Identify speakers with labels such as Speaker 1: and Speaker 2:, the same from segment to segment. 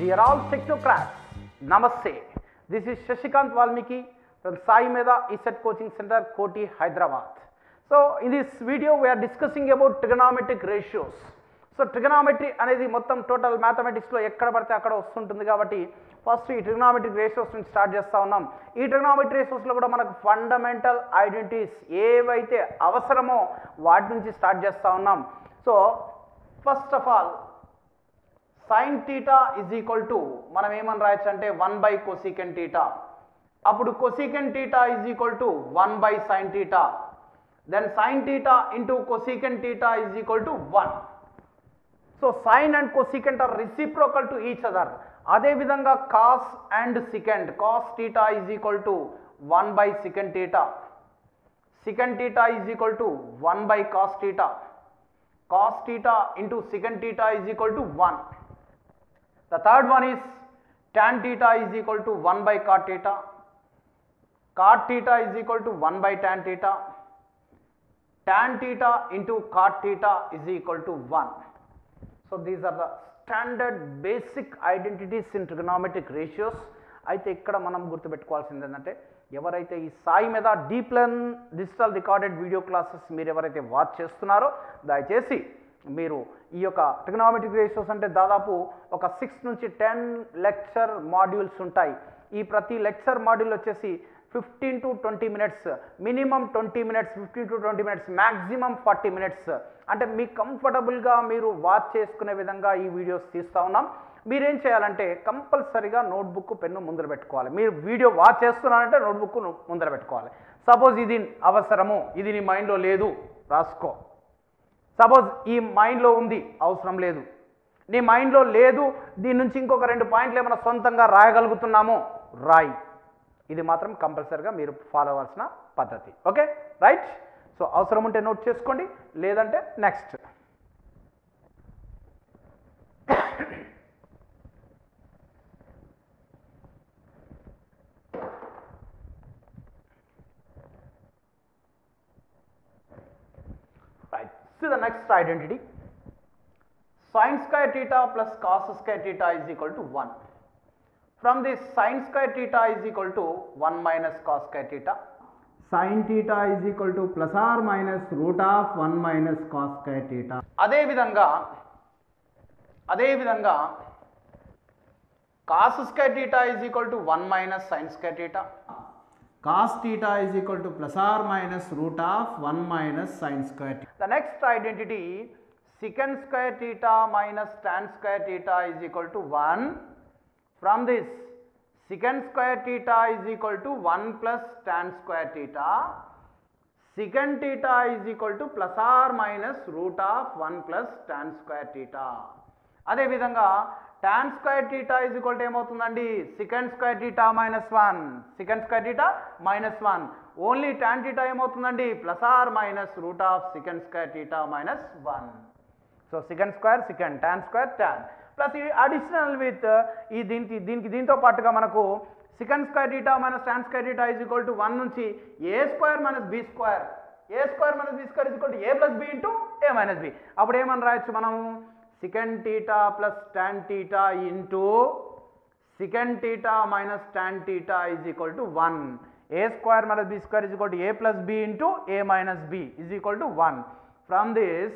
Speaker 1: Dear all technocrats, Namaste. This is Shashikant Valmiki from Sai Meda ESET Coaching Center, Koti, Hyderabad. So, in this video, we are discussing about trigonometric ratios. So trigonometry అనేది మొత్తం total మ్యాథమెటిక్స్లో ఎక్కడ పడితే అక్కడ వస్తుంటుంది కాబట్టి first ఈ trigonometric ratios నుంచి start చేస్తూ ఉన్నాం ఈ ట్రిగనామెట్రీ రేషియోస్లో కూడా మనకు ఫండమెంటల్ ఐడెంటిటీస్ ఏవైతే అవసరమో వాటి నుంచి స్టార్ట్ చేస్తూ ఉన్నాం so first of all sine theta is equal to మనం ఏమని రాయొచ్చు అంటే వన్ బై కొసీకెన్ టీటా అప్పుడు cosecant theta is equal to one by sine theta then sine theta into cosecant theta is equal to one so sine and cosecant are reciprocal to each other అదేవిధంగా cos and secant cos theta is equal to one by secant theta secant theta is equal to one by cos theta cos theta into secant theta is equal to one the third one is tan theta is equal to 1 by cot theta cot theta is equal to 1 by tan theta tan theta into cot theta is equal to 1 so these are the standard basic identities in trigonometric ratios అయితే ఇక్కడ మనం గుర్తుపెట్టుకోవాల్సింది ఏంటంటే ఎవరైతే ఈ సాయి మీద deep learn digital recorded video classes మీరు ఎవరైతే వాచ్ చేస్తున్నారో దయచేసి మీరు ఈ యొక్క ట్రిగనామెట్రిక్ రేషియోస్ అంటే దాదాపు ఒక సిక్స్ నుంచి టెన్ లెక్చర్ మాడ్యూల్స్ ఉంటాయి ఈ ప్రతి లెక్చర్ మాడ్యూల్ వచ్చేసి fifteen to twenty minutes minimum twenty minutes fifteen to twenty minutes maximum forty minutes అంటే మీకు కంఫర్టబుల్గా మీరు వాచ్ చేసుకునే విధంగా ఈ వీడియోస్ తీస్తూ ఉన్నాం మీరేం చేయాలంటే కంపల్సరీగా నోట్బుక్ పెన్ను ముందర పెట్టుకోవాలి మీరు వీడియో వాచ్ చేస్తున్నారంటే నోట్బుక్ ముందర పెట్టుకోవాలి సపోజ్ ఇది అవసరము ఇది నీ మైండ్లో లేదు రాసుకో సపోజ్ ఈ మైండ్లో ఉంది అవసరం లేదు నీ మైండ్లో లేదు దీని నుంచి ఇంకొక రెండు పాయింట్లు ఏమైనా సొంతంగా రాయగలుగుతున్నామో రాయి ఇది మాత్రం కంపల్సరీగా మీరు ఫాలో అవ్వాల్సిన పద్ధతి ఓకే రైట్ సో అవసరం ఉంటే నోట్ చేసుకోండి లేదంటే next Right. See the next identity. Sin square theta plus cos square theta is equal to 1. From this sin square theta is equal to 1 minus cos square theta.
Speaker 2: sin theta is equal to plus or minus root of 1 minus cos square theta.
Speaker 1: అదే విధంగా అదే విధంగా cos square theta is equal to 1 minus sin square theta.
Speaker 2: Cos theta is equal to plus or minus root of 1 minus sin square theta.
Speaker 1: The next identity secant square theta minus tan square theta is equal to 1. From this secant square theta is equal to 1 plus tan square theta. Secant theta is equal to plus or minus root of 1 plus tan square theta. అదే విధంగా tan square theta is equal to ఏమవుతుందండి secant square theta minus one secant square theta minus one only tan theta ఏమవుతుందండి plus or minus root of secant square theta minus one so secant square secant tan square tan plus ఈ additional with ఈ దీనికి దీనికి దీంతో పాటుగా మనకు secant square theta minus tan square theta is equal to one నుంచి A square minus B square A square minus B square is equal to A plus B into A minus B అప్పుడు ఏమని రాయొచ్చు మనం secant theta plus tan theta into secant theta minus tan theta is equal to 1. a square minus b square is equal to a plus b into a minus b is equal to 1. From this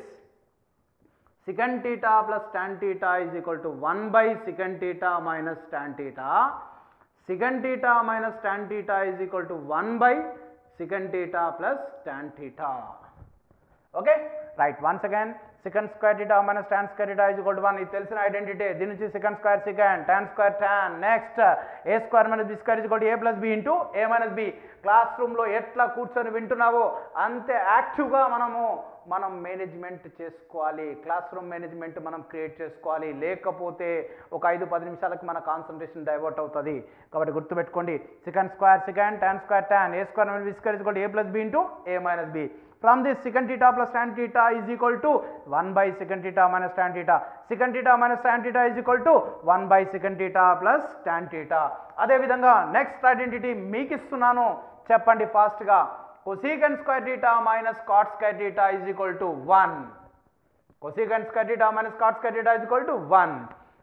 Speaker 1: secant theta plus tan theta is equal to 1 by secant theta minus tan theta. Secant theta minus tan theta is equal to 1 by secant theta plus tan theta. Okay right once again secant square theta minus tan square theta is equal to one ఇది తెలిసిన identity దీని నుంచి secant square secant tan square tan next A square minus B square is equal to A plus B into A minus B class రూమ్లో ఎట్లా కూర్చొని వింటున్నావో అంతే యాక్టివ్గా మనము మనం మేనేజ్మెంట్ చేసుకోవాలి క్లాస్ రూమ్ మేనేజ్మెంట్ మనం క్రియేట్ చేసుకోవాలి లేకపోతే ఒక ఐదు పది నిమిషాలకు మన కాన్సన్ట్రేషన్ డైవర్ట్ అవుతుంది కాబట్టి గుర్తుపెట్టుకోండి secant square secant tan square tan A square minus B square is equal to A plus B into A minus B from this secant theta plus tan theta is equal to 1 by secant theta minus tan theta. Secant theta minus tan theta is equal to 1 by secant theta plus tan theta. అదే విధంగా next identity మీకు ఇస్తున్నాను చెప్పండి ఫాస్ట్గా cosecant square theta minus cot square theta is equal to one cosecant square theta minus cot square theta is equal to one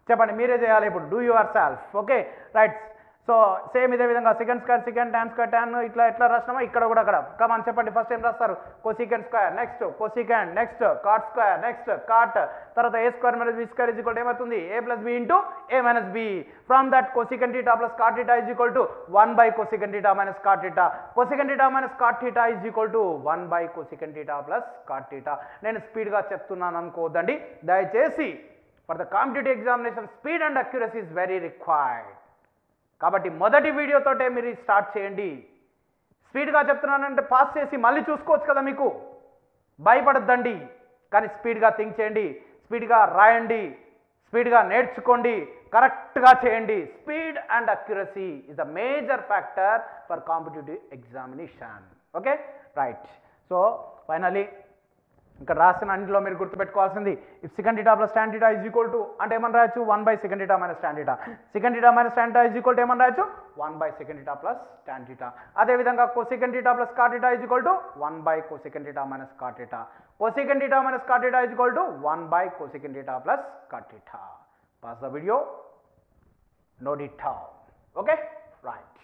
Speaker 1: చెప్పండి మీరే చేయాలి ఇప్పుడు do yourself okay right so same ఇదే విధంగా secant square secant tan square tan ఇట్లా ఎట్లా రాసినామో ఇక్కడ కూడా అక్కడ కమాన్ చెప్పండి ఫస్ట్ ఏం రాస్తారు cosecant square next cosecant next cot square next cot తర్వాత A square minus B square is equal ఏమవుతుంది A plus B into A minus B from that cosecant theta plus cot theta is equal to one by cosecant theta minus cot theta cosecant theta minus cot theta is equal to one by cosecant theta plus cot theta నేను స్పీడ్గా చెప్తున్నాను అనుకోవద్దండి దయచేసి for the competitive examination speed and accuracy is very required కాబట్టి మొదటి వీడియోతోటే మీరు start చేయండి స్పీడ్గా చెప్తున్నానంటే పాస్ చేసి మళ్ళీ చూసుకోవచ్చు కదా మీకు భయపడద్దండి కానీ స్పీడ్గా థింక్ చేయండి స్పీడ్గా రాయండి స్పీడ్గా నేర్చుకోండి కరెక్ట్గా చేయండి speed and accuracy is the major factor for competitive examination okay right so finally ఇక్కడ రాసిన అన్నింటిలో మీరు గుర్తుపెట్టుకోవాల్సింది if secant theta plus tan theta is equal to అంటే ఏమని రాయొచ్చు one by secant theta minus tan theta secant theta minus tan theta is equal to ఏమని రాయొచ్చు one by secant theta plus tan theta అదేవిధంగా cosecant theta plus cot theta is equal to one by cosecant theta minus cot theta cosecant theta minus cot theta is equal to one by cosecant theta plus cot theta pause the video note it okay right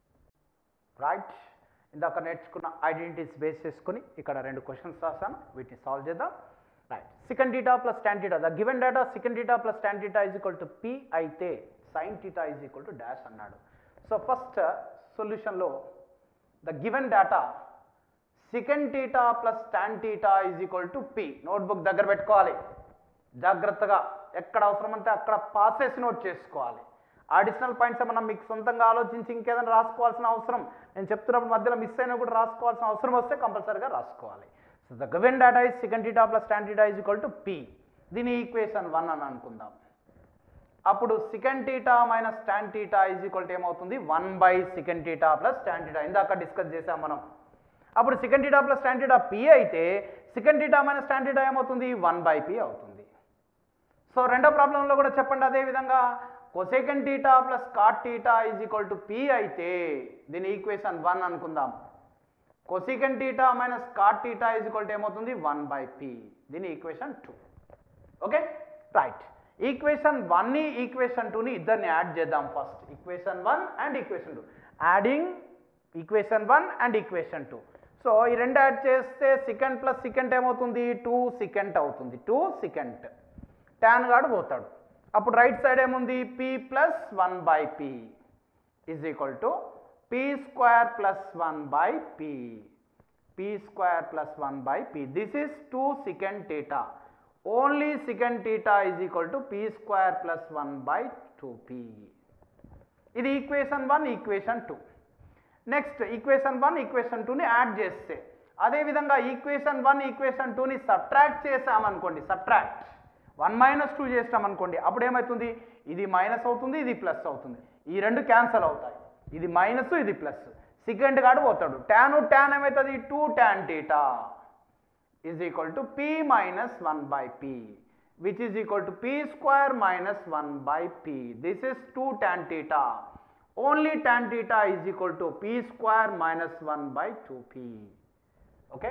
Speaker 1: right ఇందాక నేర్చుకున్న identities base చేసుకుని ఇక్కడ రెండు questions రాశాను వీటిని solve చేద్దాం right secant theta plus tan theta the given data secant theta plus tan theta is equal to P అయితే sine theta is equal to dash అన్నాడు సో ఫస్ట్ సొల్యూషన్లో the given data secant theta plus tan theta is equal to P notebook దగ్గర పెట్టుకోవాలి జాగ్రత్తగా ఎక్కడ అవసరమంటే అక్కడ పాసెస్ నోట్ చేసుకోవాలి అడిషనల్ పాయింట్స్ ఏమన్నా మీకు సొంతంగా ఆలోచించి ఇంకేదైనా రాసుకోవాల్సిన అవసరం నేను చెప్తున్నప్పుడు మధ్యలో మిస్ అయినా కూడా రాసుకోవాల్సిన అవసరం వస్తే కంపల్సరీగా రాసుకోవాలి so the given data is secant theta plus tan theta is equal to P దీని ఈక్వేషన్ వన్ అని అనుకుందాం అప్పుడు secant theta minus tan theta is equal to ఏమవుతుంది one by secant theta plus tan theta ఇందాక discuss చేసాం మనం అప్పుడు secant theta plus tan theta P అయితే secant theta minus tan theta ఏమవుతుంది వన్ బై పి అవుతుంది సో రెండో ప్రాబ్లంలో కూడా చెప్పండి అదే విధంగా cosecant theta plus cot theta is equal to P అయితే దీని ఈక్వేషన్ వన్ అనుకుందాం cosecant theta minus cot theta is equal to ఏమవుతుంది వన్ బై పి దీని equation two okay right equation వన్ని ఈక్వేషన్ టూని ఇద్దరిని యాడ్ చేద్దాం first equation one and equation two adding equation one and equation two so ఈ రెండు add చేస్తే secant plus secant ఏమవుతుంది టూ సెకండ్ అవుతుంది టూ సెకండ్ ట్యాన్ గాడు పోతాడు అప్పుడు రైట్ సైడ్ ఏముంది P plus one by P is equal to P square plus one by P P square plus one by P this is two secant theta only secant theta is equal to P square plus one by two P ఇది equation one equation two next equation one equation టూని add చేస్తే అదేవిధంగా equation one equation టూని subtract చేసామనుకోండి subtract one minus two చేస్తామనుకోండి అప్పుడు ఏమవుతుంది ఇది మైనస్ అవుతుంది ఇది ప్లస్ అవుతుంది ఈ రెండు క్యాన్సల్ అవుతాయి ఇది మైనస్ ఇది ప్లస్ సెకండ్ కాడు పోతాడు ట్యాన్ ట్యాన్ ఏమవుతుంది two tan theta is equal to P minus one by P which is equal to P square minus one by P this is two tan theta only tan theta is equal to P square minus one by two P okay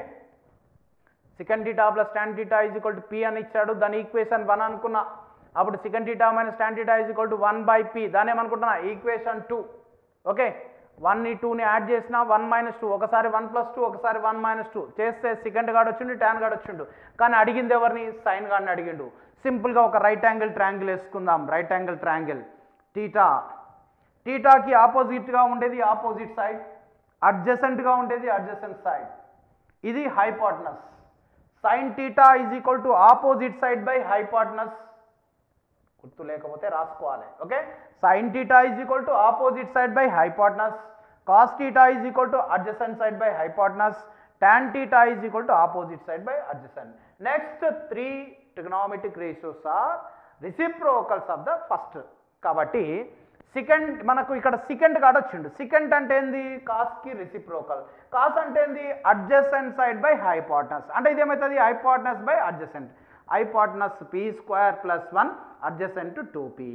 Speaker 1: secant theta plus tan theta is equal to P అని ఇచ్చాడు దాని equation one అనుకున్నా అప్పుడు secant theta minus tan theta is equal to one by P దాన్ని ఏమనుకుంటున్నా equation two okay వన్ని టూని add చేసిన వన్ మైనస్ టూ ఒకసారి వన్ ప్లస్ టూ ఒకసారి వన్ మైనస్ టూ చేస్తే సెకండ్ గాడు వచ్చిండు ట్యాన్ గాడు వచ్చిండు కానీ అడిగింది ఎవరిని సైన్ గాడిని అడిగిండు సింపుల్గా ఒక రైట్ యాంగిల్ ట్రయాంగిల్ వేసుకుందాం రైట్ యాంగిల్ ట్రయాంగిల్ టీటా టీటాకి ఆపోజిట్గా ఉండేది ఆపోజిట్ సైడ్ అడ్జసెంట్గా ఉండేది అడ్జసెంట్ సైడ్ ఇది hypotenuse sine theta is equal to opposite side by hypotenuse గుర్తు లేకపోతే రాసుకోవాలి okay sine theta is equal to opposite side by hypotenuse cos theta is equal to adjacent side by hypotenuse tan theta is equal to opposite side by adjacent. Next three trigonometric ratios are reciprocals of the first. కాబట్టి secant మనకు ఇక్కడ second కాడ వచ్చిండు second అంటే ఏంది కాస్కి reciprocal cos అంటే ఏంది adjacent side by hypotenuse అంటే ఇది ఏమవుతుంది hypotenuse by adjacent hypotenuse P square plus one adjacent two P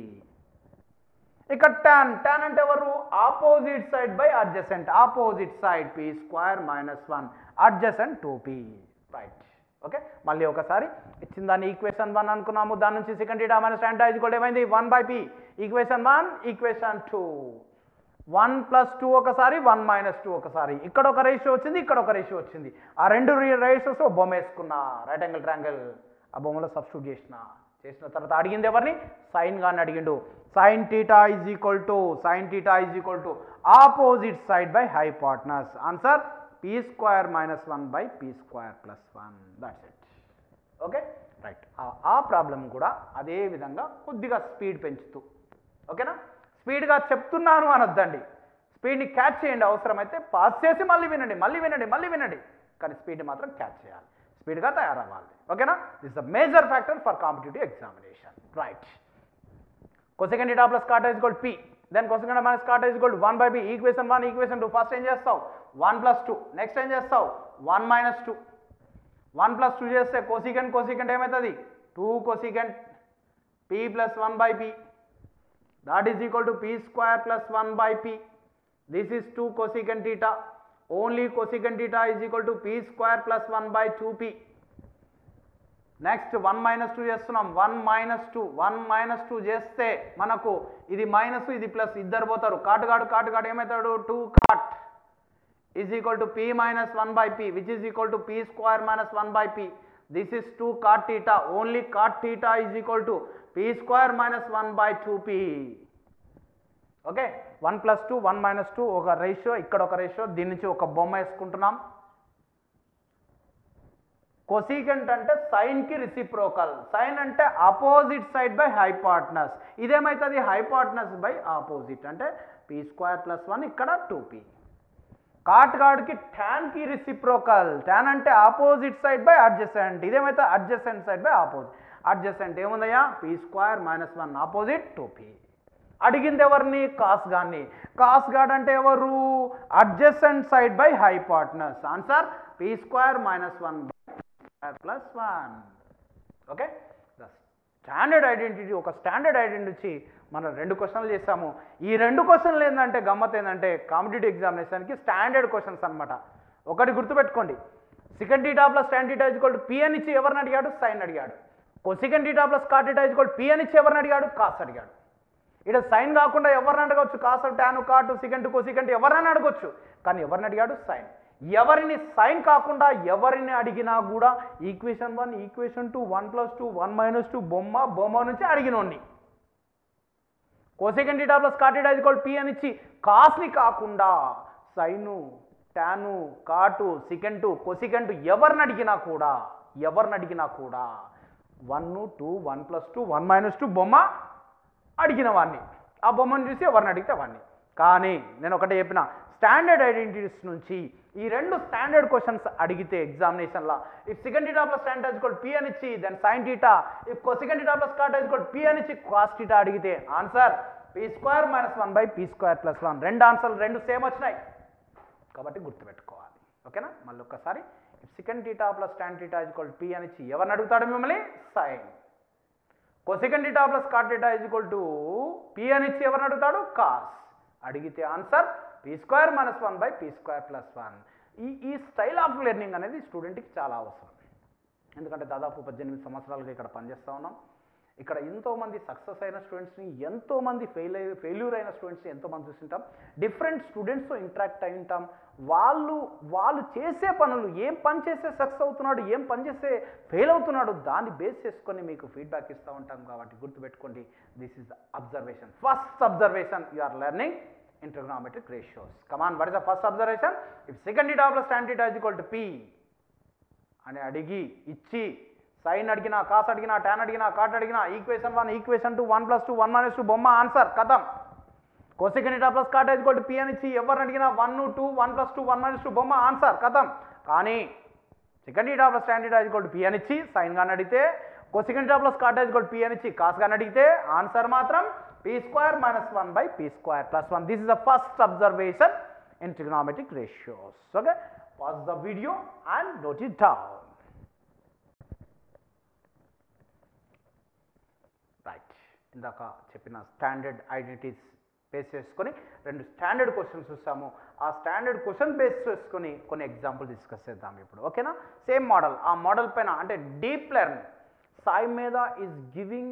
Speaker 1: ఇక్కడ tan tan అంటే ఎవరు opposite side by adjacent opposite side P square minus one adjacent two P right okay మళ్ళీ ఒకసారి ఇచ్చిన దాన్ని ఈక్వేషన్ వన్ అనుకున్నాము దాని నుంచి secant theta minus tan is కూడా ఏమైంది one by P equation one equation two one plus two ఒకసారి వన్ మైనస్ టూ ఒకసారి ఇక్కడ ఒక రేషియో వచ్చింది ఇక్కడ ఒక రేషియో వచ్చింది ఆ రెండు రేషియోస్ బొమ్మ వేసుకున్నా రైట్ యాంగిల్ ట్రాంగిల్ ఆ బొమ్మలో సబ్స్టిట్యూట్ చేసిన చేసిన తర్వాత అడిగింది ఎవరిని సైన్ గాని అడిగిండు sine theta is equal to sine theta is equal to opposite side by hypotenuse answer p square minus one by p square plus one that's it okay right ఆ ప్రాబ్లం కూడా అదే విధంగా కొద్దిగా స్పీడ్ పెంచుతూ ఓకేనా స్పీడ్గా చెప్తున్నాను అనొద్దండి స్పీడ్ని క్యాచ్ చేయండి అవసరమైతే పాస్ చేసి మళ్ళీ వినండి మళ్ళీ వినండి మళ్ళీ వినండి కానీ స్పీడ్ని మాత్రం క్యాచ్ చేయాలి స్పీడ్గా తయారవ్వాలి ఓకేనా this the major factor for competitive examination right cosecant theta plus cot is called p then cosecant minus cot is called one by b equation one equation two first ఏం చేస్తావు వన్ ప్లస్ టూ నెక్స్ట్ ఏం చేస్తావు one minus two one plus two చేస్తే cosecant cosecant ఏమవుతుంది two cosecant p plus one by p that is equal to p square plus 1 by p. This is 2 cosecant theta. Only cosecant theta is equal to p square plus 1 by 2p. Next one minus two చేస్తున్నాం one minus two one minus two చేస్తే మనకు ఇది minus ఇది plus ఇద్దరు పోతారు కాటుగాడు కాటుగాడు ఏమవుతాడు two cot is equal to p minus one by p which is equal to p square minus one by p this is two cot theta only cot theta is equal to p square minus one by two p okay one plus two one minus two ఒక ratio ఇక్కడ ఒక ratio దీని నుంచి ఒక బొమ్మ వేసుకుంటున్నాం cosecant అంటే సైన్కి రిసిప్రోకల్ సైన్ అంటే ఆపోజిట్ సైడ్ బై హైపార్ట్నస్ ఇదేమవుతుంది హైపార్ట్నస్ బై ఆపోజిట్ అంటే పీ స్క్వేర్ ప్లస్ వన్ ఇక్కడ టూ పీ కాట్ గార్డ్కి ట్యాన్కి రిసిప్రోకల్ ట్యాన్ అంటే ఆపోజిట్ సైడ్ బై అడ్జసెంట్ ఇదేమైతే adjacent side by opposite adjacent ఏముందయ్యా p square minus one opposite two p అడిగింది ఎవరిని కాస్ గాన్ని కాస్ గాడ్ అంటే ఎవరు adjacent side by hypotenuse answer p square minus one by plus one okay standard identity ఒక standard identity మనం రెండు క్వశ్చన్లు చేసాము ఈ రెండు క్వశ్చన్లు ఏంటంటే గమ్మత్ ఏంటంటే కాంపిటేటివ్ ఎగ్జామినేషన్కి స్టాండర్డ్ క్వశ్చన్స్ అనమాట ఒకటి గుర్తుపెట్టుకోండి secant theta plus tan theta is p అని ఇచ్చి ఎవరిని అడిగాడు సైన్ అడిగాడు secant theta plus cot theta is p అని ఇచ్చి ఎవరిని అడిగాడు కాస్ అడిగాడు ఇక్కడ సైన్ కాకుండా ఎవరిని అడగవచ్చు కాస్ టాను కాటు సెకండ్ కోసికంట్ ఎవరినైనా అడగవచ్చు కానీ ఎవరిని అడిగాడు సైన్ ఎవరిని సైన్ కాకుండా ఎవరిని అడిగినా కూడా equation one equation two one plus two one minus two బొమ్మ బొమ్మ నుంచి అడిగినోడిని cosecant theta plus cot is p అని ఇచ్చి కాస్ని కాకుండా సైను టాను కాటు సికెంటు కొసికెంటు ఎవరిని అడిగినా కూడా ఎవరిని అడిగినా కూడా one two one plus two one minus two బొమ్మ అడిగిన వాడిని ఆ బొమ్మను చూసి ఎవరిని అడిగితే వాడిని కానీ నేను ఒకటే చెప్పిన స్టాండర్డ్ ఐడెంటిటీస్ నుంచి ఈ రెండు స్టాండర్డ్ క్వశ్చన్స్ అడిగితే ఎగ్జామినేషన్లో if secant theta plus tan theta is called p అని ఇచ్చి then sine theta if secant theta plus cot theta is called p అని ఇచ్చి కాస్ టీటా అడిగితే answer p square minus one by p square plus one రెండు ఆన్సర్లు రెండు same వచ్చినాయి కాబట్టి గుర్తుపెట్టుకోవాలి ఓకేనా మళ్ళీ ఒక్కసారి if secant theta plus tan theta is called p అని ఇచ్చి ఎవరిని అడుగుతాడు మిమ్మల్ని sine cosecant theta plus cot theta is equal to P అని ఇచ్చి ఎవరిని అడుగుతాడు కాస్ అడిగితే answer p square minus one by p square plus one ఈ ఈ స్టైల్ ఆఫ్ లెర్నింగ్ అనేది స్టూడెంట్కి చాలా అవసరం ఎందుకంటే దాదాపు పద్దెనిమిది సంవత్సరాలుగా ఇక్కడ పనిచేస్తూ ఉన్నాం ఇక్కడ ఎంతోమంది సక్సెస్ అయిన స్టూడెంట్స్ని ఎంతోమంది ఫెయిల్ అయ్యి ఫెయిల్యూర్ అయిన స్టూడెంట్స్ని ఎంతోమంది చూసింటాం డిఫరెంట్ స్టూడెంట్స్తో ఇంటరాక్ట్ అయి ఉంటాం వాళ్ళు వాళ్ళు చేసే పనులు ఏం పని చేస్తే సక్సెస్ అవుతున్నాడు ఏం పని చేస్తే ఫెయిల్ అవుతున్నాడు దాన్ని బేస్ చేసుకొని మీకు ఫీడ్బ్యాక్ ఇస్తూ ఉంటాం కాబట్టి గుర్తుపెట్టుకోండి this is observation first observation you are learning in trigonometric ratios. Come on, what is the first observation? If second theta plus tan theta is equal to p అని అడిగి ఇచ్చి సైన్ అడిగినా కాస్ అడిగినా tan అడిగినా cot అడిగినా equation one equation two one plus two one minus two బొమ్మ answer కథం cosecant theta plus cot is కొట్టి పి అని ఇచ్చి ఎవరిని అడిగినా one two one plus two one minus two బొమ్మ ఆన్సర్ కథం కానీ secant theta plus tan theta is కొట్టి పి అని ఇచ్చి సైన్ గాని అడిగితే cosecant theta plus cot is కొట్టి పి అని ఇచ్చి కాస్ గాని అడిగితే ఆన్సర్ మాత్రం p square minus 1 by p square plus 1. This is the first observation in trigonometric ratios. Okay, pause the video and note it down. Right, ఇందాక చెప్పిన standard identities base చేసుకొని రెండు స్టాండర్డ్ క్వశ్చన్స్ చూస్తాము ఆ standard question base చేసుకొని కొన్ని example discuss చేద్దాం ఇప్పుడు ఓకేనా సేమ్ మోడల్ ఆ మోడల్ పైన అంటే డీప్ లెర్న్ సాయి మీద is giving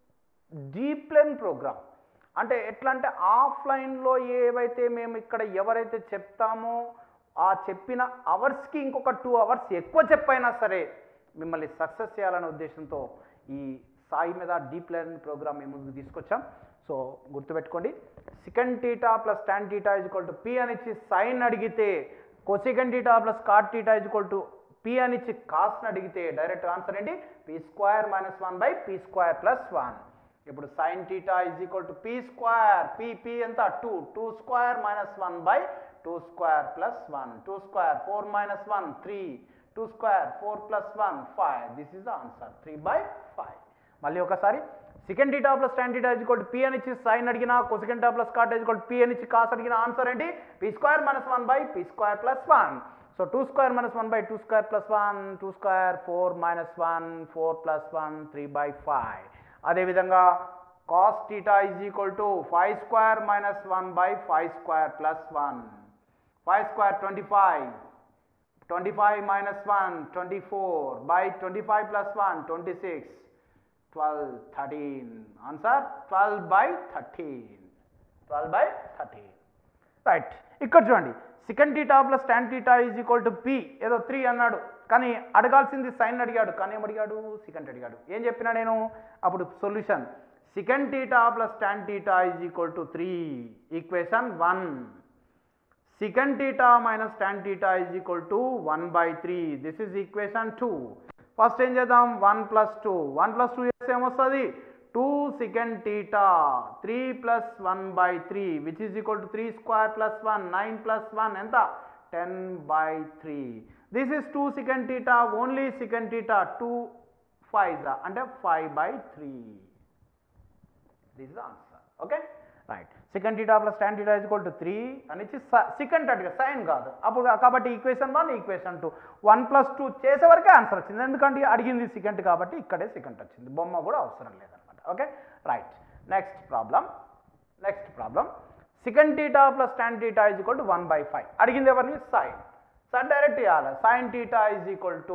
Speaker 1: deep learn program అంటే ఎట్లా అంటే ఆఫ్లైన్లో ఏవైతే మేము ఇక్కడ ఎవరైతే చెప్తామో ఆ చెప్పిన అవర్స్కి ఇంకొక టూ అవర్స్ ఎక్కువ చెప్పైనా సరే మిమ్మల్ని సక్సెస్ చేయాలనే ఉద్దేశంతో ఈ సాయి మీద డీప్ లెర్నింగ్ ప్రోగ్రామ్ మేము ముందుకు తీసుకొచ్చాం సో గుర్తుపెట్టుకోండి secant theta plus tan theta is equal to P అని ఇచ్చి సైన్ అడిగితే cosecant theta plus cot theta is equal to P అని ఇచ్చి కాస్ట్ని అడిగితే డైరెక్ట్ ఆన్సర్ ఏంటి p square minus one by p square plus one ఇప్పుడు sine theta is equal to P square p p ఎంత two two square minus one by two square plus one two square four minus one three two square four plus one five this is the answer three by five మళ్ళీ ఒకసారి secant theta plus tan theta is equal to P అని ఇచ్చి sine అడిగిన cosecant theta plus cot is equal to P అని ఇచ్చి cos అడిగిన answer ఏంటి p square minus one by p square plus one so two square minus one by two square plus one two square four minus one four plus one three by five అదేవిధంగా cos theta is equal to five square minus one by five square plus one five square twenty five twenty five minus one twenty four by twenty five plus one twenty six twelve thirteen answer twelve by thirteen twelve by thirteen right ఇక్కడ చూడండి secant theta plus tan theta is equal to p ఏదో three అన్నాడు కానీ అడగాల్సింది sign అడిగాడు కానీ ఏం అడిగాడు సెకండ్ అడిగాడు ఏం చెప్పినా నేను అప్పుడు solution secant theta plus tan theta is equal to three equation one secant theta minus tan theta is equal to 1 by 3 this is equation 2 first ఏం చేద్దాం one plus two one plus two చేస్తే ఏమొస్తుంది two secant theta three plus one by three which is equal to three square plus one nine plus one ఎంత ten by three this is two secant theta only secant theta two five అంటే five by three this is answer okay right secant theta plus tan theta is equal to three అని ఇచ్చి secant అడిగా sign కాదు అప్పుడు కాబట్టి equation one equation two one plus two చేసే వరకే answer వచ్చింది ఎందుకంటే అడిగింది సెకండ్ కాబట్టి ఇక్కడే సెకండ్ వచ్చింది బొమ్మ కూడా అవసరం లేదనమాట okay right next problem next problem secant theta plus tan theta is equal to one by five అడిగింది ఎవరిని సైన్ సైన్ డైరెక్ట్ ఇవ్వాలి sine theta is equal to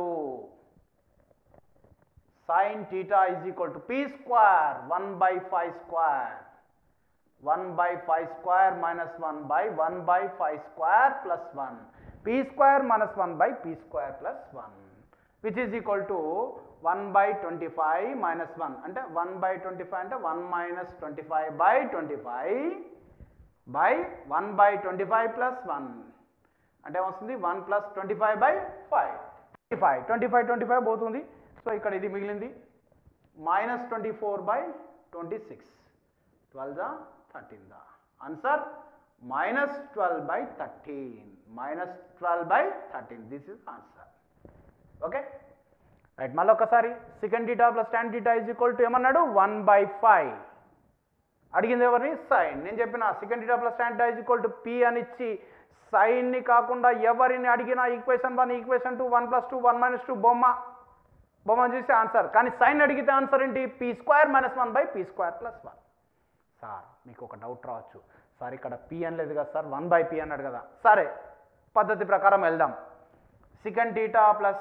Speaker 1: sin theta is equal to p square 1 by 5 square 1 by 5 square minus 1 by 1 by 5 square plus 1 p square minus 1 by p square plus 1 which is equal to 1 by 25 minus 1 అంటే 1 by 25 అంటే 1 minus 25 by 25 by 1 by 25 plus 1 అంటే వస్తుంది 1 plus 25 by 5 25 25 25 పోతుంది so ఇక్కడ ఇది మిగిలింది minus twenty four by twenty six twelve దా thirteen దా answer minus twelve by thirteen minus twelve by thirteen this is answer okay right మళ్ళీ ఒకసారి secant theta plus tan theta is equal to ఏమన్నాడు one by five అడిగింది ఎవరిని sine నేను చెప్పిన secant theta plus tan theta is equal to P అని ఇచ్చి సైన్ని కాకుండా ఎవరిని అడిగినా equation one equation two one plus two one minus two బొమ్మ బొమ్మ చూసి ఆన్సర్ కానీ సైన్ అడిగితే ఆన్సర్ ఏంటి p square minus one by p square plus one sir మీకు ఒక డౌట్ రావచ్చు సార్ ఇక్కడ పి అని లేదు కదా సార్ వన్ బై పి అన్నాడు కదా సరే పద్ధతి ప్రకారం వెళ్దాం secant theta plus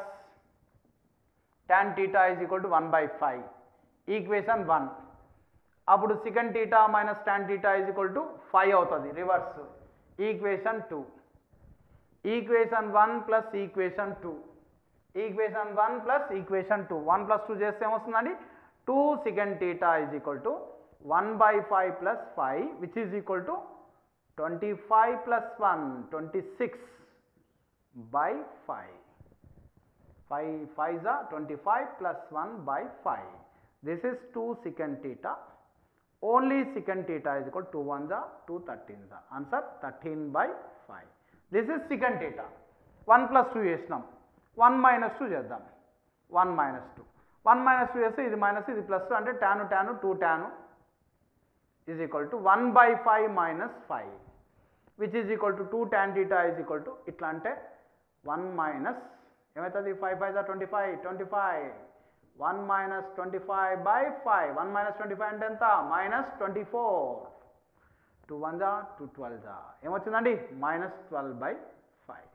Speaker 1: tan theta is equal to one by five equation one అప్పుడు secant theta minus tan theta is equal to five అవుతుంది reverse equation two equation one plus equation two equation one plus equation two one plus two చేస్తే ఏమొస్తుందండి two secant theta is equal to one by five plus five which is equal to twenty five plus one twenty six by five five five జా twenty five plus one by five this is two secant theta only secant theta is equal to one జా two thirteen జా answer thirteen by five this is secant theta one plus two చేసినాం one minus two చేద్దాం one minus two one minus two చేస్తే ఇది minus ఇది plus అంటే tan tan two tan is equal to one by five minus five which is equal to two tan theta is equal to ఇట్లా అంటే one minus ఏమవుతుంది five five twenty five twenty five one minus twenty five by five one minus twenty five అంటే ఎంత minus twenty four two one జా two twelve జా ఏమొచ్చిందండి minus twelve by five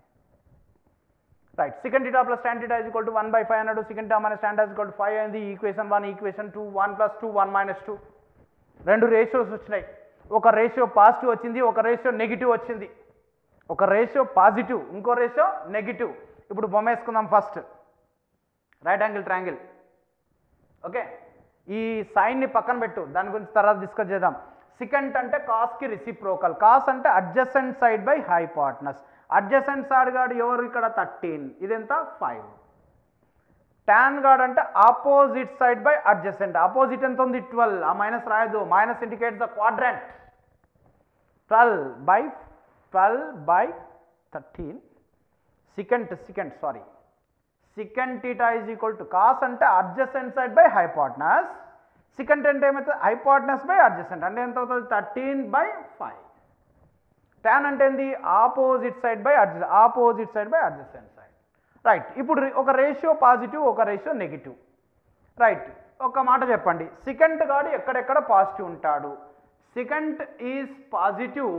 Speaker 1: right secant theta plus tan theta is equal to one by five అన్నాడు secant theta minus tan is equal to five అయింది equation one equation two one plus two one minus two రెండు ratios వచ్చినాయి ఒక ratio positive వచ్చింది ఒక ratio negative వచ్చింది ఒక ratio positive ఇంకో రేషియో నెగిటివ్ ఇప్పుడు బొమ్మ వేసుకుందాం first right angle triangle okay ఈ సైన్ని పక్కన పెట్టు దాని గురించి తర్వాత డిస్కస్ చేద్దాం సికెంట్ అంటే కాస్కి రిసిప్రోకల్ కాస్ అంటే adjacent side by hypotenuse adjacent side గాడు ఎవరు ఇక్కడ థర్టీన్ ఇదెంత ఫైవ్ టాన్ గాడ్ అంటే opposite side by adjacent opposite ఎంత ఉంది ట్వెల్వ్ ఆ మైనస్ రాయదు minus indicates the quadrant twelve by twelve by thirteen secant secant sorry secant theta is equal to cos అంటే adjacent side by hypotenuse secant అంటే ఏమవుతుంది hypotenuse by adjacent అంటే ఎంత అవుతుంది థర్టీన్ బై ఫైవ్ ట్యాన్ అంటే ఏంది opposite side by అడ్జ opposite side by adjacent side right ఇప్పుడు రి- ఒక రేషియో పాజిటివ్ ఒక రేషియో నెగిటివ్ రైట్ ఒక మాట చెప్పండి సికెంట్ గాడు ఎక్కడెక్కడ పాజిటివ్ ఉంటాడు secant is positive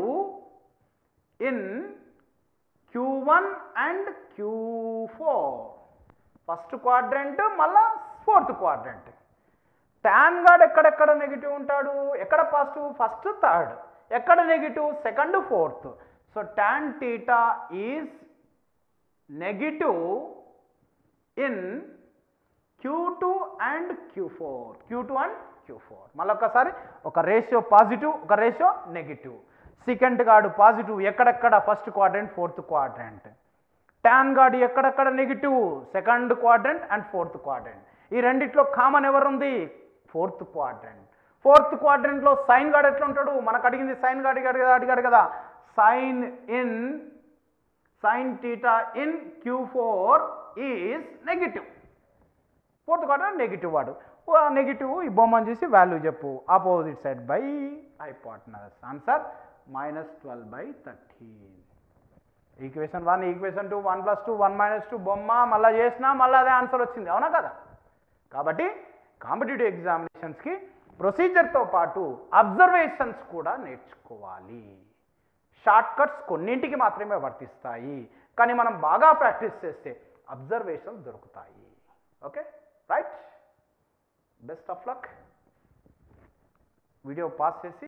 Speaker 1: in Q one and Q four first quadrant మళ్ళా ఫోర్త్ క్వాడ్రంట్ ట్యాన్ గాడ్ ఎక్కడెక్కడ నెగిటివ్ ఉంటాడు ఎక్కడ పాజిటివ్ ఫస్ట్ థర్డ్ ఎక్కడ negative second fourth so tan theta is negative in Q two and Q four queue two and Q four మళ్ళొకసారి ఒక ratio positive ఒక ratio negative secant గాడు positive ఎక్కడెక్కడ first quadrant fourth quadrant tan గాడు ఎక్కడెక్కడ negative second quadrant and fourth quadrant ఈ రెండిట్లో common ఎవరుంది ఫోర్త్ క్వాడ్రంట్ ఫోర్త్ క్వాడ్రంట్లో సైన్ గాడు ఎట్లా ఉంటాడు మనకు అడిగింది సైన్ గాడు అడిగాడు కదా అడిగాడు కదా sine in sine theta in Q four is negative fourth quarter negative వాడు నెగిటివ్ ఈ బొమ్మను చూసి వాల్యూ చెప్పు opposite side by hypotenuse answer minus twelve by thirteen equation one equation two one plus two one minus two బొమ్మ మళ్ళీ చేసినా మళ్ళీ అదే ఆన్సర్ వచ్చింది అవునా కదా కాబట్టి కాంపిటేటివ్ ఎగ్జామినేషన్స్కి ప్రొసీజర్తో పాటు అబ్జర్వేషన్స్ కూడా నేర్చుకోవాలి షార్ట్ కట్స్ కొన్నింటికి మాత్రమే వర్తిస్తాయి కానీ మనం బాగా ప్రాక్టీస్ చేస్తే అబ్జర్వేషన్స్ దొరుకుతాయి okay right best of luck video pass చేసి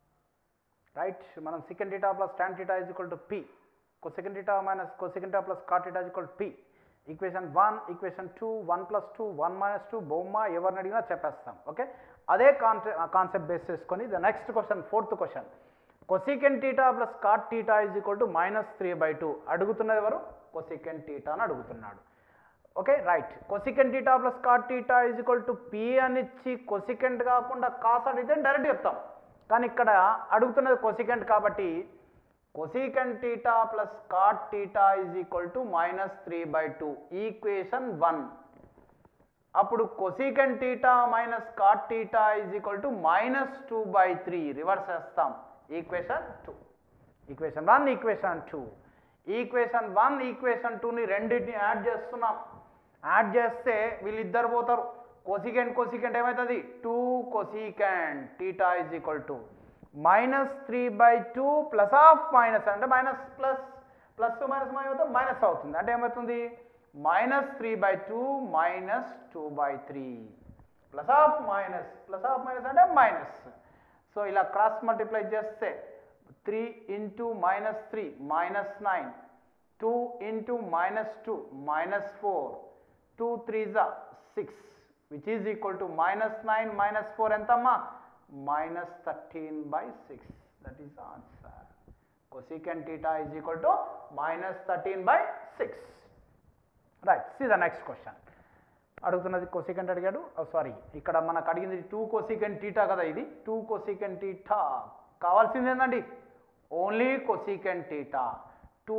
Speaker 1: రైట్ మనం secant theta plus tan theta is equal to p cosecant theta minus cosecant theta plus cot theta is equal to p equation one equation two one plus two one minus two బొమ్మ ఎవరిని అడిగినా చెప్పేస్తాం okay అదే concept concept base చేసుకొని the next question fourth question cosecant theta plus cot theta is equal to minus three by two అడుగుతున్నది ఎవరు cosecant theta అని అడుగుతున్నాడు okay right cosecant theta plus cot theta is equal to P అని ఇచ్చి cosecant కాకుండా cos అడిగితే direct చెప్తాం కానీ ఇక్కడ అడుగుతున్నది కొసికెంట్ కాబట్టి cosecant theta plus cot theta is equal to minus three by two equation one అప్పుడు cosecant theta minus cot theta is equal to minus two by three reverse చేస్తాం equation two equation one equation two equation one equation టూని రెండింటిని add చేస్తున్నాం add చేస్తే వీళ్ళిద్దరు పోతారు cosecant cosecant ఏమవుతుంది two cosecant theta is equal to minus three by two plus half minus అంటే minus plus plus two minus ఏమవుతుంది minus అవుతుంది అంటే ఏమవుతుంది minus three by two minus two by three plus half minus plus half minus అంటే minus so ఇలా cross multiply చేస్తే three into minus three minus nine two into minus two minus four two three జా six which is equal to minus nine minus four ఎంతమ్మా minus thirteen by six that is answer cosecant theta is equal to minus thirteen by six right C the next question అడుగుతున్నది cosecant అడిగాడు sorry ఇక్కడ మనకు అడిగింది two cosecant theta కదా ఇది two cosecant theta కావాల్సింది ఏంటండి ఓన్లీ కొసికెంట్ టీటా టూ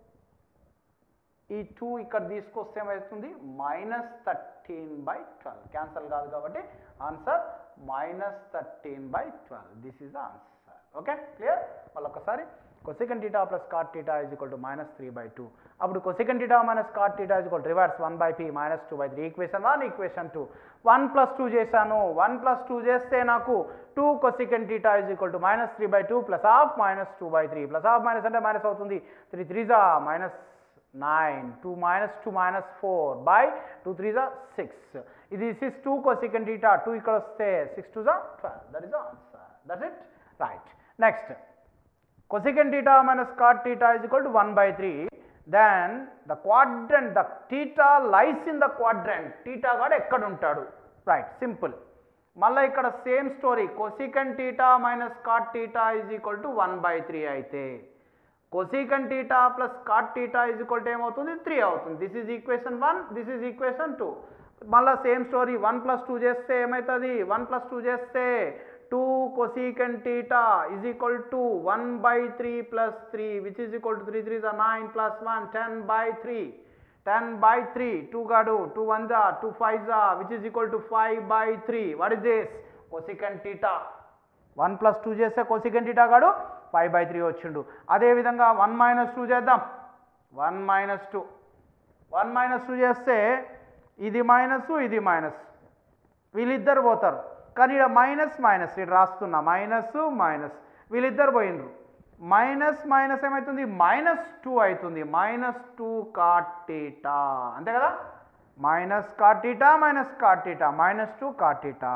Speaker 1: ఈ టూ ఇక్కడ తీసుకొస్తే ఏమవుతుంది minus thirteen by twelve cancel కాదు కాబట్టి answer minus thirteen by twelve this is answer okay clear మళ్ళొకసారి cosecant theta plus cot theta is equal to minus three by two అప్పుడు cosecant theta minus cot theta is equal reverse one by P minus two by three equation one equation two one plus two చేశాను one plus two చేస్తే నాకు two cosecant theta is equal to minus three by two plus half minus two by three plus half minus అంటే minus అవుతుంది three three జా minus nine two minus two minus four by two three జా six ఇది six two cosecant theta two ఇక్కడ వస్తే six two జా twelve that is answer that it right next cosecant theta minus cot theta is equal to 1 by 3 then the quadrant the theta lies in the quadrant theta గాడు ఎక్కడ ఉంటాడు right simple మళ్ళీ ఇక్కడ same story cosecant theta minus cot theta is equal to one by three అయితే cosecant theta plus cot theta is equal to ఏమవుతుంది three అవుతుంది this is equation one this is equation two మళ్ళీ same story one plus two చేస్తే ఏమవుతుంది one plus two చేస్తే two cosecant theta is equal to one by three plus three which is equal to three three జా nine plus one ten by three ten by three two గాడు two one జా two five జా which is equal to five by three what is this cosecant theta one plus two చేస్తే cosecant theta గాడు five by three వచ్చిండు అదేవిధంగా one minus two చేద్దాం one minus two one minus two చేస్తే ఇది minus ఇది minus వీళ్ళిద్దరు పోతారు కానీ ఇక్కడ మైనస్ మైనస్ ఇక్కడ రాస్తున్నా మైనస్ మైనస్ వీళ్ళిద్దరు పోయినరు మైనస్ మైనస్ ఏమవుతుంది మైనస్ టూ అవుతుంది మైనస్ టూ కాటీటా అంతే కదా minus cot theta minus cot theta minus two cot theta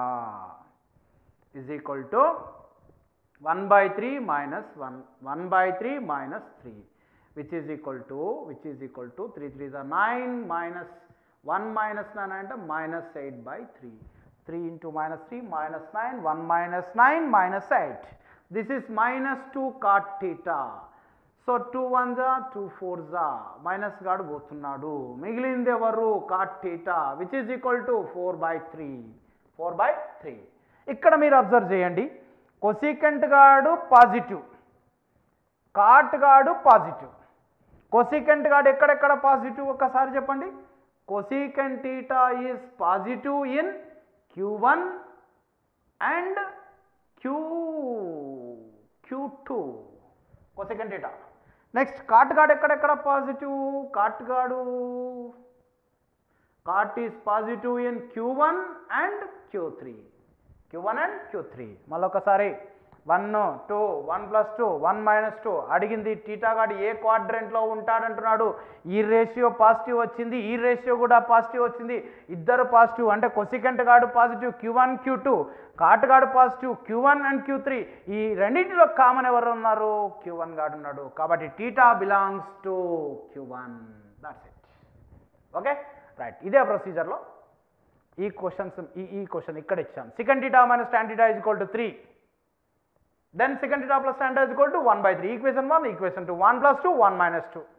Speaker 1: is equal to 1 by 3 minus 1 1 by 3 minus 3 which is equal to which is equal to 3 3 is a 9 minus 1 minus 9 and a minus 8 by 3 3 into minus 3 minus 9 1 minus 9 minus 8 this is minus 2 cot theta so two one జా two four జా minus గాడు పోతున్నాడు మిగిలింది ఎవరు cot theta which is equal to four by three four by three ఇక్కడ మీరు observe చేయండి cosecant గాడు పాజిటివ్ కాట్ గాడు పాజిటివ్ కొసికెంట్ గాడు ఎక్కడెక్కడ పాజిటివ్ ఒక్కసారి చెప్పండి cosecant theta is positive in Q one and Q Q two cosecant theta next cot గాడు ఎక్కడెక్కడ పాజిటివ్ కాట్ గాడు cot is positive in Q one and Q three Q one and Q three మళ్ళొకసారి one two one plus two one minus two అడిగింది టీటాగాడు ఏ క్వాడ్రెంట్లో ఉంటాడంటున్నాడు ఈ ratio positive వచ్చింది ఈ ratio కూడా పాజిటివ్ వచ్చింది ఇద్దరు పాజిటివ్ అంటే కొసికెంట్ గాడు positive Q one Q two కాటుగాడు positive Q one and Q three ఈ రెండింటిలో కామన్ ఎవరు ఉన్నారు క్యూ వన్ గాడు ఉన్నాడు కాబట్టి theta belongs to Q one that's it okay right ఇదే ప్రొసీజర్లో ఈ క్వశ్చన్స్ ఈ ఈ క్వశ్చన్ ఇక్కడ ఇచ్చాం secant theta minus tan theta is equal to three then secant theta plus tan theta is equal to one by three equation one equation two one plus two one minus two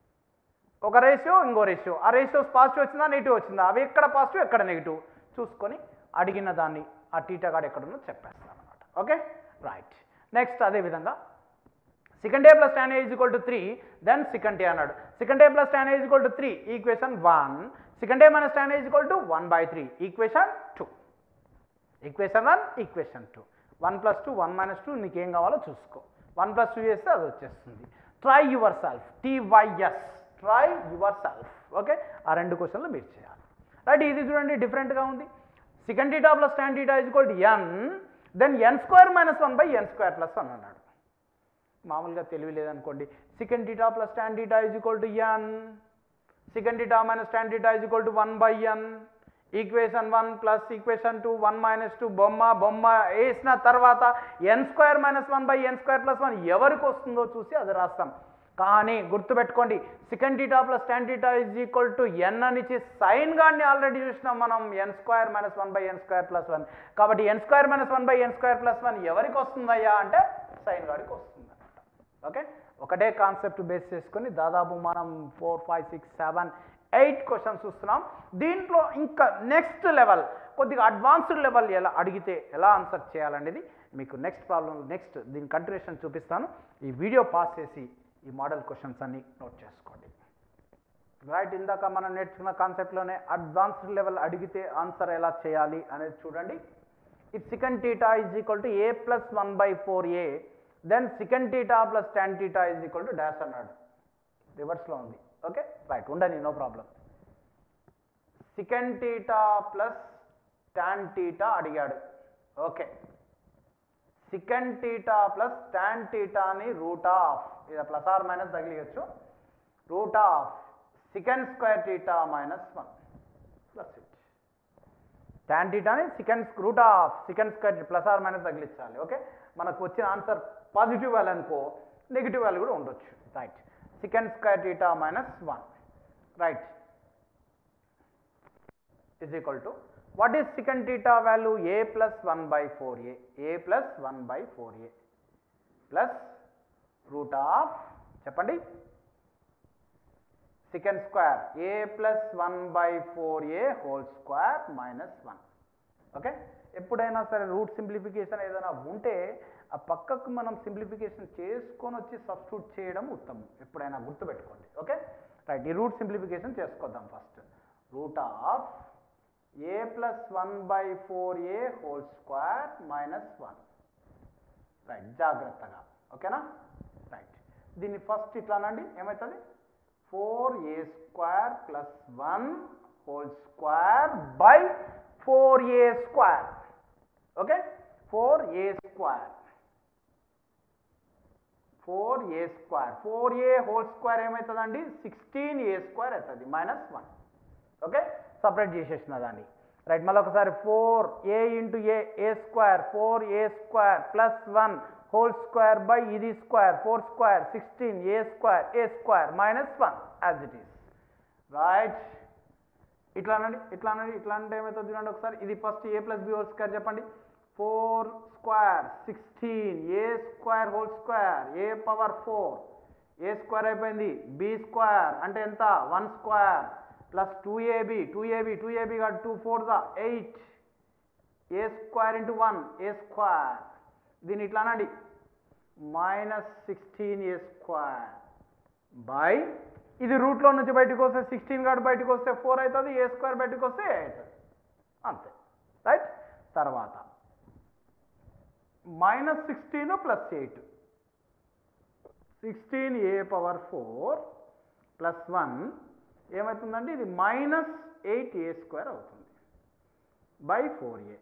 Speaker 1: ఒక ratio ఇంకో ratio ఆ ratios positive వచ్చిందా negative వచ్చిందా అవి ఎక్కడ positive ఎక్కడ negative చూసుకొని అడిగిన దాన్ని ఆ టీటా గాడు ఎక్కడుందో చెప్పేస్తాను అనమాట ఓకే రైట్ నెక్స్ట్ అదేవిధంగా secant A plus tan a is equal to 3 then second a అన్నాడు secant A plus tan a is equal to 3 equation 1 secant A minus tan a is equal to 1 by 3 equation 2 equation 1 equation 2 1 plus 2 1 minus 2 నీకు ఏం కావాలో చూసుకో 1 plus 2 చేస్తే అది వచ్చేస్తుంది try yourself TYS try yourself okay ఆ రెండు క్వశ్చన్లు మీరు చేయాలి రైట్ ఇది చూడండి డిఫరెంట్గా ఉంది secant theta plus tan theta is equal to N then N square minus one by N square plus one అన్నాడు మామూలుగా తెలివి లేదనుకోండి secant theta plus tan theta is equal to N secant theta minus tan theta is equal to one by N equation one plus equation two one minus two బొమ్మ బొమ్మ వేసిన తర్వాత N square minus one by N square plus one ఎవరికి వస్తుందో చూసి అది రాస్తాం కానీ గుర్తుపెట్టుకోండి secant theta plus tan theta is equal to N అనిచ్చి సైన్ గాడిని ఆల్రెడీ చూసినాం మనం N square minus one by N square plus one కాబట్టి N square minus one by N square plus one ఎవరికి వస్తుందయ్యా అంటే సైన్ గాడికి వస్తుంది ఓకే ఒకటే కాన్సెప్ట్ బేస్ చేసుకొని దాదాపు మనం four five six seven eight questions చూస్తున్నాం దీంట్లో ఇంకా నెక్స్ట్ లెవెల్ కొద్దిగా అడ్వాన్స్డ్ లెవెల్ ఎలా అడిగితే ఎలా ఆన్సర్ చేయాలనేది మీకు నెక్స్ట్ ప్రాబ్లం నెక్స్ట్ దీని కంటిన్యూషన్ చూపిస్తాను ఈ వీడియో పాస్ చేసి ఈ మోడల్ క్వశ్చన్స్ అన్ని నోట్ చేసుకోండి రైట్ ఇందాక మనం నేర్చుకున్న కాన్సెప్ట్లోనే అడ్వాన్స్డ్ లెవెల్ అడిగితే ఆన్సర్ ఎలా చేయాలి అనేది చూడండి if secant theta is equal to A plus one by four A then secant theta plus tan theta is equal to dash అన్నాడు రివర్స్లో ఉంది ఓకే రైట్ ఉండని no problem secant theta plus tan theta అడిగాడు okay secant theta plus tan టీటాని root of ఇది plus or minus తగిలియచ్చు root of secant square theta minus one plus it tan టీటాని secant root of secant square plus or minus తగిలించాలి okay మనకు వచ్చిన answer positive value అనుకో negative value కూడా ఉండొచ్చు right secant square theta minus one right is equal to what is secant theta value a plus 1 by 4a a plus 1 by 4a plus root of చెప్పండి secant square a plus 1 by 4a whole square minus 1 okay ఎప్పుడైనా సరే route simplification ఏదైనా ఉంటే ఆ పక్కకు మనం simplification చేసుకొని వచ్చి సబ్స్టిట్యూట్ చేయడం ఉత్తమం ఎప్పుడైనా గుర్తుపెట్టుకోండి ఓకే రైట్ ఈ రూట్ సింప్లిఫికేషన్ చేసుకొద్దాం first root of a plus one by four a whole square minus one right జాగ్రత్తగా ఓకేనా రైట్ దీన్ని ఫస్ట్ ఇట్లానండి ఏమవుతుంది four a square plus one whole square by four a square okay four a square four a square four a whole square ఏమవుతుందండి sixteen a square అవుతుంది minus one okay separate చేసేసిన దాన్ని right మళ్ళీ ఒకసారి four a into A a square four a square plus one whole square by ఇది square four square sixteen a square A square minus one as it is right ఇట్లా అనండి ఇట్లా అనండి ఇట్లా అంటే ఏమవుతుంది చూడండి ఒకసారి ఇది first a plus b whole square చెప్పండి four square sixteen a square whole square a power four a square అయిపోయింది బి స్క్వేర్ అంటే ఎంత one square plus two a b two a b two a b కాదు two four the eight a square into one a square దీన్ని ఇట్లా అనండి minus sixteen a square by ఇది రూట్లో నుంచి బయటకు వస్తే సిక్స్టీన్ కాదు బయటకు వస్తే ఫోర్ అవుతుంది ఏ స్క్వేర్ బయటకు వస్తే అవుతుంది అంతే రైట్ తర్వాత minus sixteen plus eight sixteen a power four plus one ఏమవుతుందండి ఇది మైనస్ ఎయిట్ ఏ స్క్వేర్ అవుతుంది బై ఫోర్ ఏ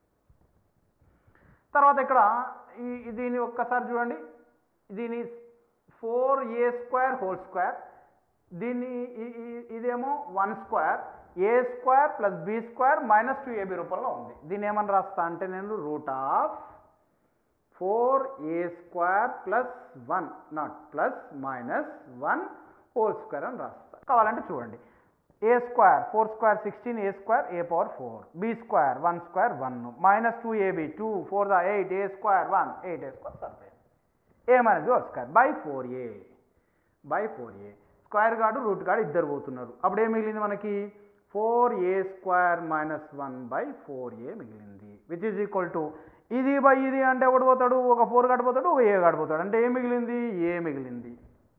Speaker 1: తర్వాత ఇక్కడ ఈ ఈ- దీన్ని ఒక్కసారి చూడండి దీని four a square whole square దీన్ని ఈ- ఈ- ఇదేమో వన్ స్క్వేర్ ఏ square plus b square minus two a b రూపంలో ఉంది దీన్ని ఏమని రాస్తా అంటే నేను root of four a square plus one not plus minus one whole square అని రాస్తా కావాలంటే చూడండి a square four square sixteen a square a power four b square one square one minus two a b two four the eight a square one eight a square సరిపోయింది a minus whole square by four a by four a square గాడు root గాడు ఇద్దరు పోతున్నారు అప్పుడు ఏం మిగిలింది మనకి four a square minus one by four a మిగిలింది విచ్ ఈజ్ ఈక్వల్ టు ఇది బై ఇది అంటే ఒకటి పోతాడు ఒక ఫోర్ గాడు పోతాడు ఒక ఏ గాడు పోతాడు అంటే ఏం మిగిలింది ఏ మిగిలింది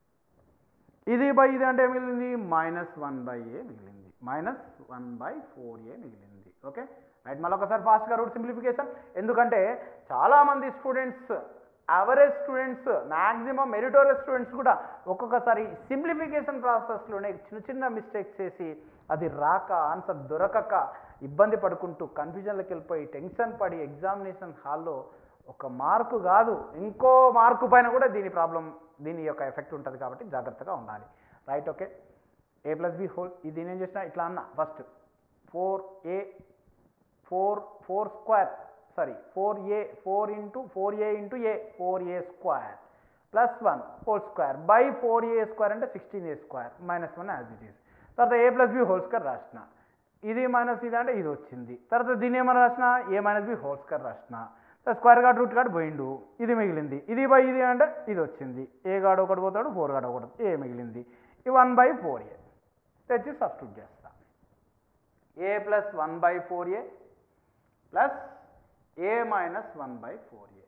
Speaker 1: ఇది బై ఇది అంటే ఏం మిగిలింది మైనస్ వన్ బై ఏ మిగిలింది minus one by four a మిగిలింది ఓకే రైట్ మళ్ళీ ఒకసారి ఫాస్ట్గా రూట్ సింప్లిఫికేషన్ ఎందుకంటే చాలామంది students average students maximum meritorious students కూడా ఒక్కొక్కసారి సింప్లిఫికేషన్ ప్రాసెస్లోనే చిన్న చిన్న మిస్టేక్స్ చేసి అది రాక ఆన్సర్ దొరకక ఇబ్బంది పడుకుంటూ కన్ఫ్యూజన్లోకి వెళ్ళిపోయి టెన్షన్ పడి ఎగ్జామినేషన్ హాల్లో ఒక మార్కు కాదు ఇంకో మార్కు పైన కూడా దీని ప్రాబ్లం దీని యొక్క ఎఫెక్ట్ ఉంటుంది కాబట్టి జాగ్రత్తగా ఉండాలి right okay a plus b whole ఇది నేను చేసిన ఇట్లా అన్న first four a four four square sorry four a four into four a into a four a square plus one whole square by four a square అంటే sixteen a square minus one as it is తర్వాత a plus b whole square రాసిన ఇది minus ఇది అంటే ఇది వచ్చింది తర్వాత దీన్ని ఏమైనా రాసిన a minus b whole square రాసిన తర్వాత స్క్వేర్ గార్డ్ రూట్ గార్డ్ పోయిండు ఇది మిగిలింది ఇది బై ఇది అంటే ఇది వచ్చింది ఏ గాడు ఒకటి పోతాడు ఫోర్ గాడు ఒకటి ఏ మిగిలింది ఈ వన్ బై ఫోర్ ఏ తెచ్చి సబ్స్టిట్యూట్ చేస్తా a plus one by four a plus a minus one by four a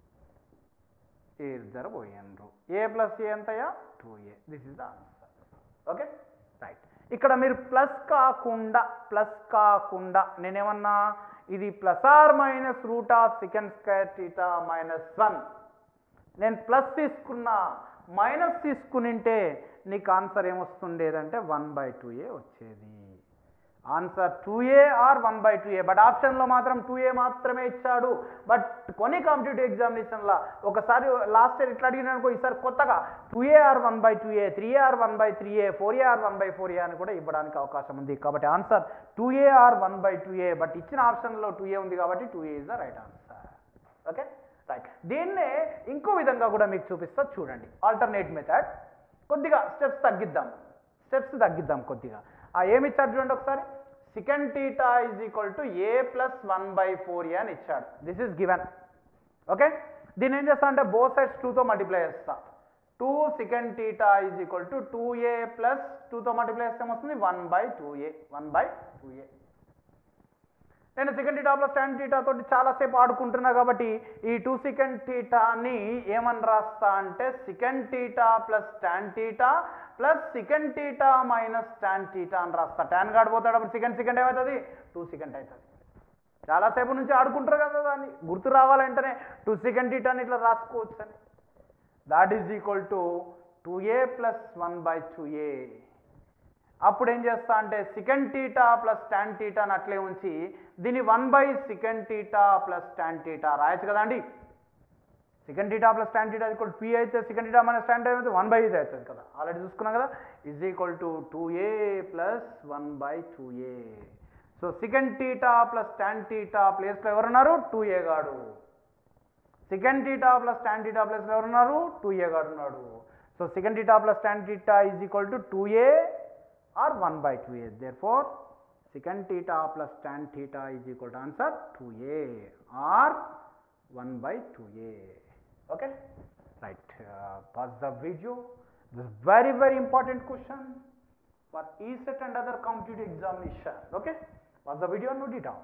Speaker 1: a ఇద్దరు పోయినరు ఏ ప్లస్ ఏ ఎంతయా two a this is the answer okay right ఇక్కడ మీరు ప్లస్ కాకుండా ప్లస్ కాకుండా నేనేమన్నా ఇది plus or minus root of secant square theta minus one నేను ప్లస్ తీసుకున్నా మైనస్ తీసుకునింటే నీకు ఆన్సర్ ఏమొస్తుండేదంటే వన్ బై టూ ఏ వచ్చేది answer two a or one by two a but ఆప్షన్లో మాత్రం టూ ఏ మాత్రమే ఇచ్చాడు బట్ కొన్ని కాంపిటేటివ్ ఎగ్జామినేషన్లో ఒకసారి లాస్ట్ ఇయర్ ఇట్లా అడిగినానుకో ఈసారి కొత్తగా two a or one by two a three or one by three a four a or one by four a అని కూడా ఇవ్వడానికి అవకాశం ఉంది కాబట్టి answer two a or one by two a but ఇచ్చిన ఆప్షన్లో టూ ఏ ఉంది కాబట్టి two a is the right answer okay right దీన్నే ఇంకో విధంగా కూడా మీకు చూపిస్తా చూడండి ఆల్టర్నేట్ మెథడ్ కొద్దిగా స్టెప్స్ తగ్గిద్దాం స్టెప్స్ తగ్గిద్దాం కొద్దిగా ఆ ఏమి ఇచ్చాడు చూడండి ఒకసారి secant theta is equal to A plus one by four a అని ఇచ్చాడు దిస్ ఈస్ గివెన్ ఓకే దీన్ని ఏం చేస్తా అంటే బో సైడ్స్ టూతో మల్టిప్లై చేస్తా two secant theta is equal to two a plus టూతో మల్టిప్లై చేస్తే ఏమొస్తుంది one by two a one by two a నేను secant theta plus tan theta తోటి చాలాసేపు ఆడుకుంటున్నా కాబట్టి ఈ టూ సెకండ్ టీటాని ఏమని రాస్తా అంటే secant theta plus tan theta plus secant theta minus tan theta అని రాస్తా టాన్ కాడిపోతాడు అప్పుడు సెకండ్ సెకండ్ ఏమవుతుంది టూ సెకండ్ అవుతుంది చాలాసేపు నుంచి ఆడుకుంటారు కదా దాన్ని గుర్తు రావాలంటేనే టూ సెకండ్ టీటాని ఇట్లా రాసుకోవచ్చు అని that is equal to two a plus one by two a అప్పుడు ఏం చేస్తా అంటే secant theta plus tan theta అని అట్లే ఉంచి దీన్ని one by secant theta plus tan theta రాయొచ్చు కదా అండి secant theta plus tan theta equal p అయితే secant theta minus tan theta అయితే వన్ బై ఇది అవుతుంది కదా ఆల్రెడీ చూసుకున్నాం కదా is equal to two a plus one by two A so secant theta plus tan theta ప్లేస్లో ఎవరున్నారు two a గాడు secant theta plus tan theta ప్లస్లో ఎవరున్నారు టూ ఏ గాడు ఉన్నాడు so secant theta plus tan theta is equal to two a or 1 by 2a. Therefore, secant theta plus tan theta is equal to answer 2a or 1 by 2a. Okay? Right. Uh, pause the video. This is very very important question for ESET and other competitive examination. Okay? Pause the video and note it down.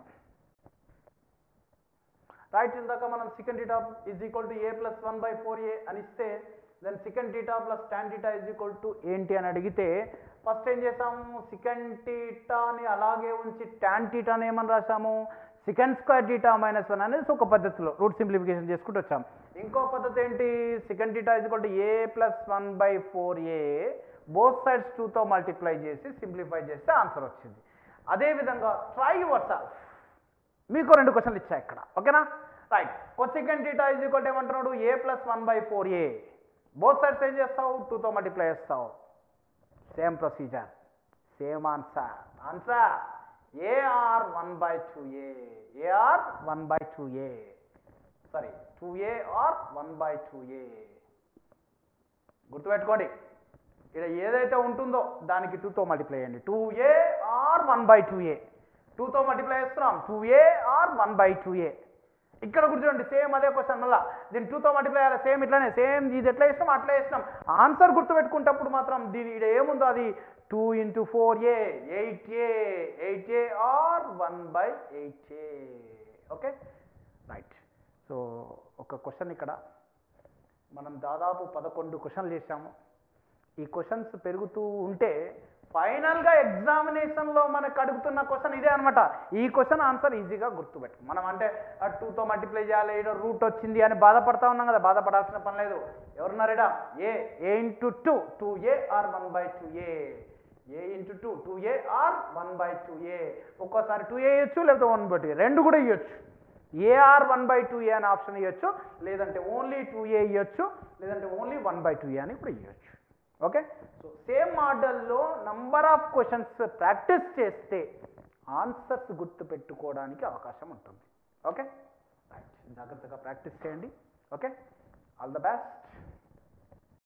Speaker 1: Right ఇందాక మనం secant theta is equal to A plus one by four a అని ఇస్తే then secant theta plus tan theta is equal to ఏంటి అని అడిగితే first ఏం చేసాము second టీటాని అలాగే ఉంచి టాన్ టీటాని ఏమని రాసాము secant square theta minus one అనేది ఒక పద్ధతిలో రూట్ సింప్లిఫికేషన్ చేసుకుంటూ వచ్చాం ఇంకో పద్ధతి ఏంటి secant theta is equal to A plus one by four a both sides టూతో మల్టిప్లై చేసి సింప్లిఫై చేస్తే ఆన్సర్ వచ్చింది అదేవిధంగా ట్రై యువర్ సెల్ఫ్ మీకు రెండు క్వశ్చన్లు ఇచ్చా ఇక్కడ ఓకేనా right cosecant theta is equal ఏమంటున్నాడు a plus one by four a both sides ఏం చేస్తావు టూతో మల్టిప్లై చేస్తావు same procedure same answer answer a or one by two a a or one by two a sorry two a or one by two a గుర్తుపెట్టుకోండి ఇక్కడ ఏదైతే ఉంటుందో దానికి టూతో మల్టిప్లై చేయండి two a or one by two a టూతో multiply చేస్తున్నాం two a or one by two ఏ ఇక్కడ కూర్చోండి సేమ్ అదే క్వశ్చన్ మళ్ళా దీన్ని టూతో మల్టిప్లై చేయాలి సేమ్ ఇట్లానే సేమ్ ఇది ఎట్లా చేసినాం అట్లా చేసినాం ఆన్సర్ గుర్తుపెట్టుకునేటప్పుడు మాత్రం దీని ఇక్కడ ఏముందో అది two into four a eight a eight a or one by eight a okay right so ఒక క్వశ్చన్ ఇక్కడ మనం దాదాపు పదకొండు క్వశ్చన్లు చేసాము ఈ క్వశ్చన్స్ పెరుగుతూ ఉంటే ఫైనల్గా ఎగ్జామినేషన్లో మనకు అడుగుతున్న క్వశ్చన్ ఇదే అనమాట ఈ క్వశ్చన్ ఆన్సర్ ఈజీగా గుర్తుపెట్టు మనం అంటే టూతో మల్టిప్లై చేయాలి ఏదో రూట్ వచ్చింది అని బాధపడతా ఉన్నాం కదా బాధపడాల్సిన పని లేదు ఎవరున్నారేడా a a into two two a or one by two a a into two two a or one by two a ఒక్కోసారి టూ ఏ ఇవ్వచ్చు లేకపోతే వన్ బై టూ రెండు కూడా ఇవ్వచ్చు a or one by two a అనే option ఇవ్వచ్చు లేదంటే only two a ఇవ్వచ్చు లేదంటే only one by two a అని కూడా ఇవ్వచ్చు ఓకే సో సేమ్ మోడల్లో నంబర్ ఆఫ్ క్వశ్చన్స్ ప్రాక్టీస్ చేస్తే ఆన్సర్స్ గుర్తు పెట్టుకోవడానికి అవకాశం ఉంటుంది ఓకే రైట్ జాగ్రత్తగా ప్రాక్టీస్ చేయండి ఓకే ఆల్ ద బెస్ట్